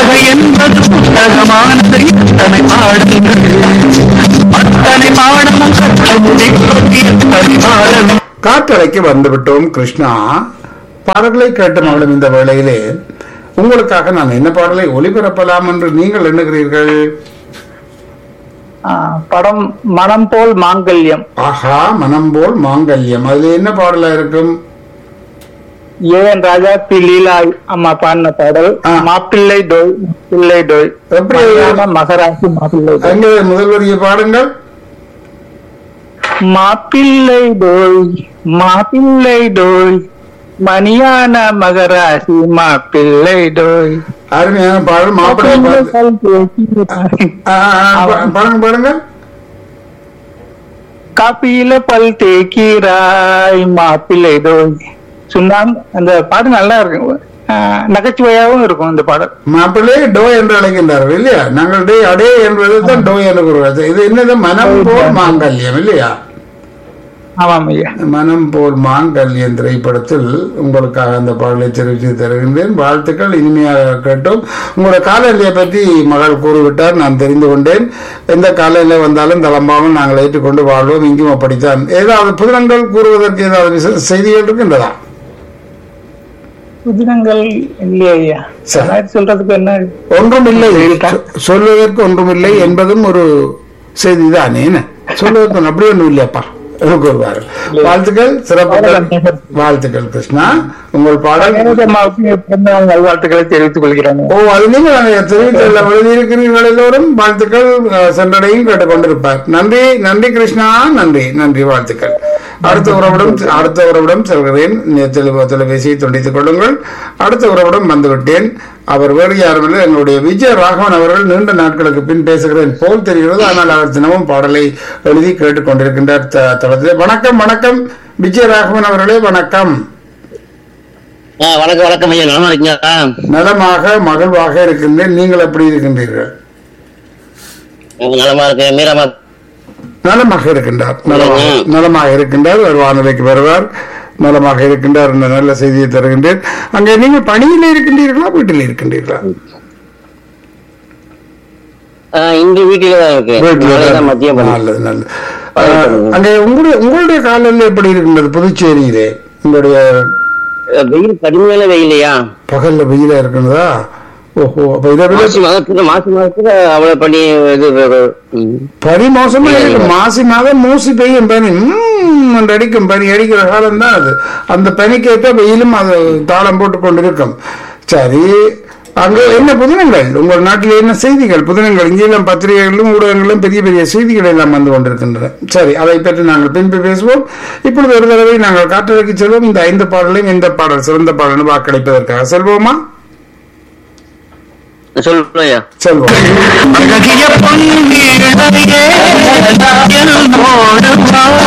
வாழ்க்கை என்பது புத்தகமானது இத்தனை பாடங்கள் அத்தனை பாடமும் கற்றுக் எத்தனை பாடல் காற்றலைக்கு வந்துவிட்டோம் கிருஷ்ணா பாடல்களை கேட்டு மகளும் இந்த வேளையிலே உங்களுக்காக நான் என்ன பாடலை ஒளிபரப்பலாம் என்று நீங்கள் எண்ணுகிறீர்கள் ஆ, படம் மனம் போல் மாங்கல்யம் ஆஹா மனம் போல் மாங்கல்யம் அதுல என்ன பாடலா இருக்கும் ஏஎன் ராஜா பி லீலா அம்மா பாடின பாடல் ஆ. மாப்பிள்ளை டோய் பிள்ளை டோய் எப்படி? மலையாள மகராசி மாப்பிள்ளை டோய் அங்கே முதல்வரிய பாடுங்கள் மாப்பிள்ளை டோய் மாப்பிள்ளை டோய் மணியான மகராசி மாப்பிள்ளை டோய் அருமையான பாடல் மாப்பிள்ளை பாடல் ஆ, ஆ, பா- பாடுங்க பாடுங்க காப்பியில பல் தேய்க்கிறாய் மாப்பிள்ளை டோய் சுண்ணாம் அந்த பாட்டு நல்லா இருக்கும் ஆ, நகைச்சுவையாவும் இருக்கும் இந்த பாடல் மாப்பிள்ளை டோ என்று அழைக்கின்றார்கள் இல்லையா நாங்கள் டே அடே என்பது தான் டோ என்று கூறுவது இது என்னது மனம் போல் மாங்கல்யம் இல்லையா ஆமாம் ஐயா மனம் போல் மாங்கல்யம் திரைப்படத்தில் உங்களுக்காக அந்த பாடலை தெரிவித்து தருகின்றேன் வாழ்த்துக்கள் இனிமையாக கேட்டோம் உங்களோட காலநிலையை பற்றி மகள் கூறிவிட்டார் நான் தெரிந்து கொண்டேன் எந்த காலநிலை வந்தாலும் தளம்பாமல் நாங்கள் ஏற்றுக்கொண்டு வாழ்வோம் இங்கும் அப்படித்தான் ஏதாவது புதினங்கள் கூறுவதற்கு ஏதாவது விசேஷ செய்திகள் இருக்கின்றதா புதினங்கள் இல்லையா ஐயா சரி. அதாவது சொல்றதுக்கு என்ன ஒன்றுமில்லை சொ- சொல்வதற்கு ஒன்றுமில்லை என்பதும் ஒரு செய்திதான் என்ன சொல்வதற்கு ஒன்று- அப்படி ஒன்றும் இல்லையாப்பா கூறுவார் வாழ்த்துக்கள் சிறப்பு வாழ்த்துக்கள் கிருஷ்ணா உங்கள் பாடல் அம்மாவுக்கு பிறந்த நாள் நல்வாழ்த்துக்களை தெரிவித்துக் கொள்கிறேன் ஓ அது நீங்க தெரிவித்துள்ள எழுதியிருக்கிறீர்கள் எல்லோரும் வாழ்த்துக்கள் அஹ், சென்றடையும் கேட்டுக்கொண்டிருப்பார் நன்றி நன்றி கிருஷ்ணா நன்றி நன்றி வாழ்த்துக்கள் அடுத்த உறவிடம் அடுத்த உறவிடம் செல்கிறேன் நீ தொலை- தொலைபேசியை துண்டித்துக் கொள்ளுங்கள் அடுத்த உறவிடம் வந்துவிட்டேன் அவர் வேறு யாருமில்லை எங்களுடைய விஜய ராகவன் அவர்கள் நீண்ட நாட்களுக்கு பின் பேசுகிறேன் போல் தெரிகிறது ஆனால் அவர் தினமும் பாடலை எழுதி கேட்டுக்கொண்டிருக்கின்றார் த- தளத்திலே வணக்கம் வணக்கம் விஜய ராகவன் அவர்களே வணக்கம் ஆ, வணக்கம் வணக்கம் ஐயா நலமா இருக்கீங்களா நலமாக மகிழ்வாக இருக்கின்றேன் நீங்கள் எப்படி இருக்கின்றீர்கள் நான் நலமா இருக்கேன் மீராமா நலமாக இருக்கின்றார் நலமாக நலமாக இருக்கின்றார் ஒரு வானொலிக்கு வருவார் நலமாக இருக்கின்றார் என்ற நல்ல செய்தியை தருகின்றேன் அங்கே நீங்கள் பணியில் இருக்கின்றீர்களா வீட்டில் இருக்கின்றீர்களா ஆ, இன்று வீட்டில தான் இருக்கேன் வீட்டில் நாளைக்கு தான் தான். மதியம் பண்ணேன் நல்லது நல்லது அஹ், அங்கே உங்களுடைய உங்களுடைய காலையில் எப்படி இருக்கின்றது புதுச்சேரியிலே உங்களுடைய வெயில் கடுமையான வெயிலையா பகல்ல வெயிலா இருக்கின்றதா ஓஹோ அப்ப இதை விட மாசி மாதத்துல மாசி மாதத்துல அவ்வளவு பண்ணி இது ம். பனி மோசமா இருக்கு மாசி மாதம் மூசி பெய்யும் பனி ம்ம் என்று அடிக்கும் பனி அடிக்கிற காலம் தான் அது அந்த பனிக்கேற்ற வெயிலும் அது தாளம் போட்டு கொண்டிருக்கும் சரி அங்க என்ன புதினங்கள் உங்கள் நாட்டில் என்ன செய்திகள் புதினங்கள் இங்கெல்லாம் பத்திரிகைகளிலும் ஊடகங்களிலும் பெரிய பெரிய செய்திகள் எல்லாம் வந்து கொண்டிருக்கின்றன சரி அதை பற்றி நாங்கள் பின்பு பேசுவோம் இப்பொழுது ஒரு தடவை நாங்கள் காற்றலைக்கு செல்வோம் இந்த ஐந்து பாடலையும் இந்த பாடல் சிறந்த பாடல் வாக்களிப்பதற்காக செல்வோமா சொல்லுங்க ஐயா செல்வோம் அழகிய பொன்னிழையே என்னோடு வா